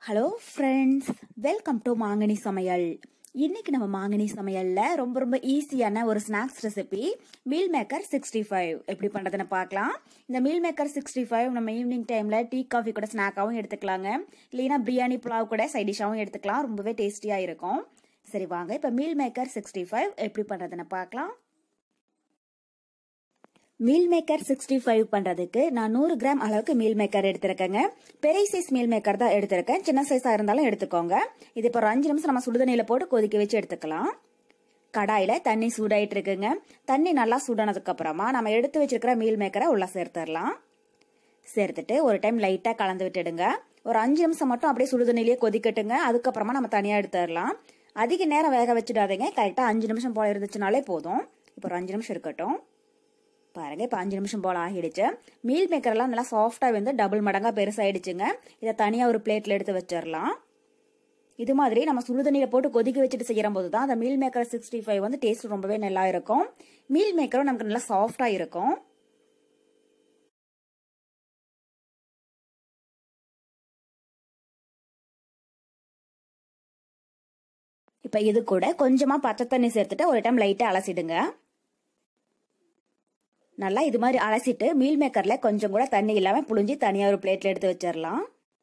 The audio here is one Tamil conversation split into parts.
ஹலோ ஃப்ரெண்ட்ஸ் வெல்கம் டு மாங்கனி சமையல் இன்னைக்கு நம்ம மாங்கனி சமையல்ல ரொம்ப ரொம்ப ஈஸியான ஒரு snacks recipe meal maker sixty five எப்படி பண்றதுன்னு பார்க்கலாம் இந்த மீல் மேக்கர் சிக்ஸ்டி ஃபைவ் நம்ம ஈவினிங் டைம்ல டீ காஃபி கூட ஸ்நாக்காவும் எடுத்துக்கலாங்க இல்லைன்னா பிரியாணி புலாவ் கூட சைட் டிஷ்ஷாவும் எடுத்துக்கலாம் ரொம்பவே டேஸ்டியா இருக்கும் சரி வாங்க இப்போ மீல் மேக்கர் சிக்ஸ்டி ஃபைவ் எப்படி பண்றதுன்னு பார்க்கலாம் மீல் மேக்கர் சிக்ஸ்டி ஃபைவ் பண்றதுக்கு நான் நூறு கிராம் அளவுக்கு மீல் மேக்கர் எடுத்திருக்கேங்க பெரிய சைஸ் மீல் மேக்கர் தான் எடுத்திருக்கேன் சின்ன சைஸா இருந்தாலும் எடுத்துக்கோங்க இது இப்போ ஒரு அஞ்சு நிமிஷம் நம்ம சுடுதண்ணியில போட்டு கொதிக்க வச்சு எடுத்துக்கலாம் கடாயில தண்ணி சூடாயிட்டு இருக்குங்க தண்ணி நல்லா சூடானதுக்கு அப்புறமா நம்ம எடுத்து வச்சிருக்கிற மீல் மேக்கரை உள்ள சேர்த்துடலாம் சேர்த்துட்டு ஒரு டைம் லைட்டா கலந்து விட்டுடுங்க ஒரு அஞ்சு நிமிஷம் மட்டும் அப்படியே சுடுதண்ணிலேயே கொதிக்கட்டுங்க அதுக்கப்புறமா நம்ம தனியா எடுத்துடலாம் அதிக நேரம் வேக வச்சுடாதீங்க கரெக்டா அஞ்சு நிமிஷம் போல இருந்துச்சுனாலே போதும் இப்போ ஒரு அஞ்சு நிமிஷம் இருக்கட்டும் பாருங்க இப்போ அஞ்சு நிமிஷம் போல ஆகிடுச்சு மீல் மேக்கர் எல்லாம் நல்லா சாஃப்டா வந்து டபுள் மடங்கா பெருசாயிடுச்சுங்க இதை தனியா ஒரு பிளேட்ல எடுத்து வச்சிடலாம் இது மாதிரி நம்ம சுடுதண்ணியில போட்டு கொதிக்க வச்சுட்டு செய்யற போது தான் அந்த மீல் மேக்கர் சிக்ஸ்டி ஃபைவ் வந்து டேஸ்ட் ரொம்பவே நல்லா இருக்கும் மீல் மேக்கரும் நமக்கு நல்லா சாஃப்டா இருக்கும் இப்ப இது கூட கொஞ்சமா பச்சை தண்ணி சேர்த்துட்டு ஒரு டைம் லைட்டா அலசிடுங்க நல்லா இது மாதிரி அலசிட்டு மீல் மேக்கர்ல கொஞ்சம் கூட தண்ணி இல்லாம புழிஞ்சு தனியா ஒரு பிளேட்ல எடுத்து வச்சிடலாம்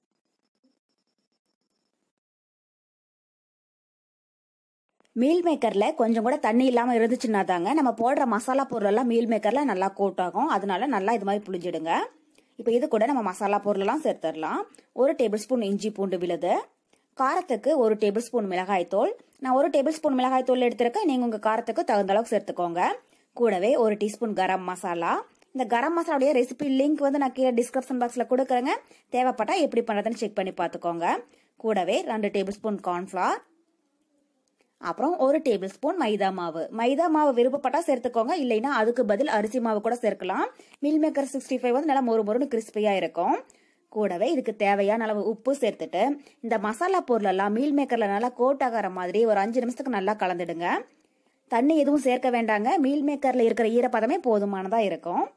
மீல் மேக்கர்ல கொஞ்சம் கூட தண்ணி இல்லாம இருந்துச்சுன்னா தாங்க நம்ம போடுற மசாலா பொருள் எல்லாம் மீல் மேக்கர்ல நல்லா கோட் ஆகும் அதனால நல்லா இது மாதிரி புளிஞ்சிடுங்க இப்போ இது கூட நம்ம மசாலா பொருள் எல்லாம் சேர்த்துடலாம் ஒரு டேபிள் ஸ்பூன் இஞ்சி பூண்டு விழுது காரத்துக்கு ஒரு டேபிள் ஸ்பூன் மிளகாய் தூள் நான் ஒரு டேபிள் ஸ்பூன் மிளகாய் தூள் எடுத்திருக்கேன் நீங்க உங்க காரத்துக்கு தகுந்த அளவுக்கு சேர்த்துக்கோங்க கூடவே ஒரு டீஸ்பூன் கரம் மசாலா இந்த கரம் மசாலாவுடைய ரெசிபி லிங்க் வந்து நான் கீழே டிஸ்கிரிப்ஷன் பாக்ஸ்ல கொடுக்குறேங்க தேவைப்பட்டா எப்படி பண்றதுன்னு செக் பண்ணி பார்த்துக்கோங்க கூடவே ரெண்டு டேபிள் ஸ்பூன் கார்ன்ஃபிளார் அப்புறம் ஒரு டேபிள் ஸ்பூன் மைதா மாவு மைதா மாவு விருப்பப்பட்டா சேர்த்துக்கோங்க இல்லைன்னா அதுக்கு பதில் அரிசி மாவு கூட சேர்க்கலாம் மில் மேக்கர் சிக்ஸ்டி ஃபைவ் வந்து நல்லா மொறு மொறுன்னு கிறிஸ்பியா இருக்கும் கூடவே இதுக்கு தேவையான அளவு உப்பு சேர்த்துட்டு இந்த மசாலா பொருள் எல்லாம் மீல் மேக்கர்ல நல்லா கோட் ஆகிற மாதிரி ஒரு அஞ்சு நிமிஷத்துக்கு நல்லா கலந்துடுங்க தண்ணி எதுவும் சேர்க்க வேண்டாங்க மீல் மேக்கர்ல இருக்கிற ஈரப்பதமே போதுமானதா இருக்கும்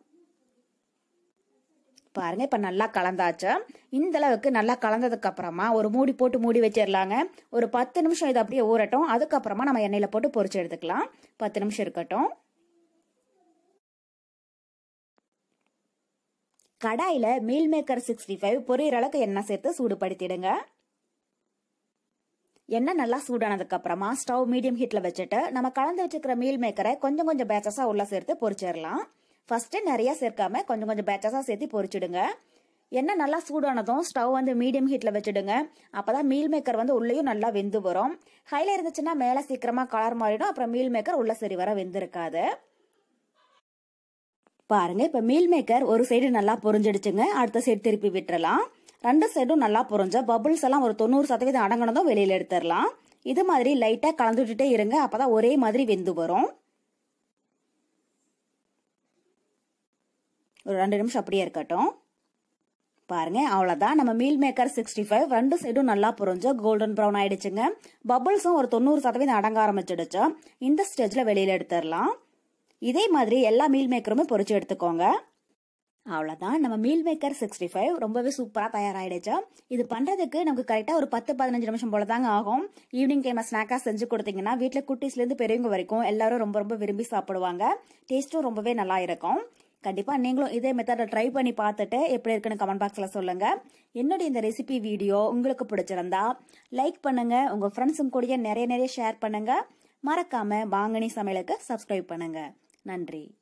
பாருங்க இப்ப நல்லா கலந்தாச்சு இந்த அளவுக்கு நல்லா கலந்ததுக்கு அப்புறமா ஒரு மூடி போட்டு மூடி வச்சிடலாங்க ஒரு பத்து நிமிஷம் இது அப்படியே ஊறட்டும் அதுக்கப்புறமா நம்ம எண்ணெயில போட்டு பொரிச்சு எடுத்துக்கலாம் பத்து நிமிஷம் இருக்கட்டும் கடாயில மீல் மேக்கர் சிக்ஸ்டி ஃபைவ் பொரியற அளவுக்கு எண்ணெய் சேர்த்து சூடுபடுத்திடுங்க எண்ணெய் நல்லா சூடானதுக்கு அப்புறமா ஸ்டவ் மீடியம் ஹீட்ல வச்சுட்டு நம்ம கலந்து வச்சுக்கிற மீல் மேக்கரை கொஞ்சம் கொஞ்சம் பேச்சஸா உள்ள சேர்த்து பொரிச்சிடலாம் ஃபர்ஸ்ட் நிறைய சேர்க்காம கொஞ்சம் கொஞ்சம் பேச்சஸா சேர்த்து பொரிச்சிடுங்க எண்ணெய் நல்லா சூடானதும் ஸ்டவ் வந்து மீடியம் ஹீட்ல வச்சுடுங்க அப்பதான் மீல் மேக்கர் வந்து உள்ளேயும் நல்லா வெந்து வரும் ஹைல இருந்துச்சுன்னா மேல சீக்கிரமா கலர் மாறிடும் அப்புறம் மீல் மேக்கர் உள்ள சரி வர வெந்திருக்காது பாருங்க இப்ப மீல் மேக்கர் ஒரு சைடு நல்லா பொரிஞ்சிடுச்சுங்க அடுத்த சைடு திருப்பி விட்டுறலாம் ரெண்டு சைடும் நல்லா புரிஞ்ச பபுள்ஸ் எல்லாம் ஒரு தொண்ணூறு சதவீதம் அடங்கினதும் வெளியில எடுத்துடலாம் இது மாதிரி லைட்டா கலந்து விட்டுட்டே இருங்க அப்பதான் ஒரே மாதிரி வெந்து வரும் ஒரு ரெண்டு நிமிஷம் அப்படியே இருக்கட்டும் பாருங்க அவ்வளவுதான் நம்ம மீல் மேக்கர் சிக்ஸ்டி ஃபைவ் ரெண்டு சைடும் நல்லா புரிஞ்சு கோல்டன் ப்ரௌன் ஆயிடுச்சுங்க பபுள்ஸும் ஒரு தொண்ணூறு சதவீதம் அடங்க ஆரம்பிச்சிடுச்சு இந்த ஸ்டேஜ்ல வெளியில எடுத்துடலாம் இதே மாதிரி எல்லா மீல் மேக்கருமே பொறிச்சு எடுத்துக்கோங்க அவ்வளோதான் நம்ம மீல் மேக்கர் சிக்ஸ்டி ஃபைவ் ரொம்பவே சூப்பராக தயாராகிடுச்சு இது பண்ணுறதுக்கு நமக்கு கரெக்டாக ஒரு பத்து பதினஞ்சு நிமிஷம் போல தாங்க ஆகும் ஈவினிங் டைமில் ஸ்நாக்காக செஞ்சு கொடுத்தீங்கன்னா வீட்டில் குட்டீஸ்லேருந்து பெரியவங்க வரைக்கும் எல்லாரும் ரொம்ப ரொம்ப விரும்பி சாப்பிடுவாங்க டேஸ்ட்டும் ரொம்பவே நல்லா இருக்கும் கண்டிப்பாக நீங்களும் இதே மெத்தடை ட்ரை பண்ணி பார்த்துட்டு எப்படி இருக்குன்னு கமெண்ட் பாக்ஸில் சொல்லுங்க என்னுடைய இந்த ரெசிபி வீடியோ உங்களுக்கு பிடிச்சிருந்தா லைக் பண்ணுங்க உங்கள் ஃப்ரெண்ட்ஸும் கூடயே நிறைய நிறைய ஷேர் பண்ணுங்க மறக்காம பாங்கனி சமையலுக்கு சப்ஸ்கிரைப் பண்ணுங்க நன்றி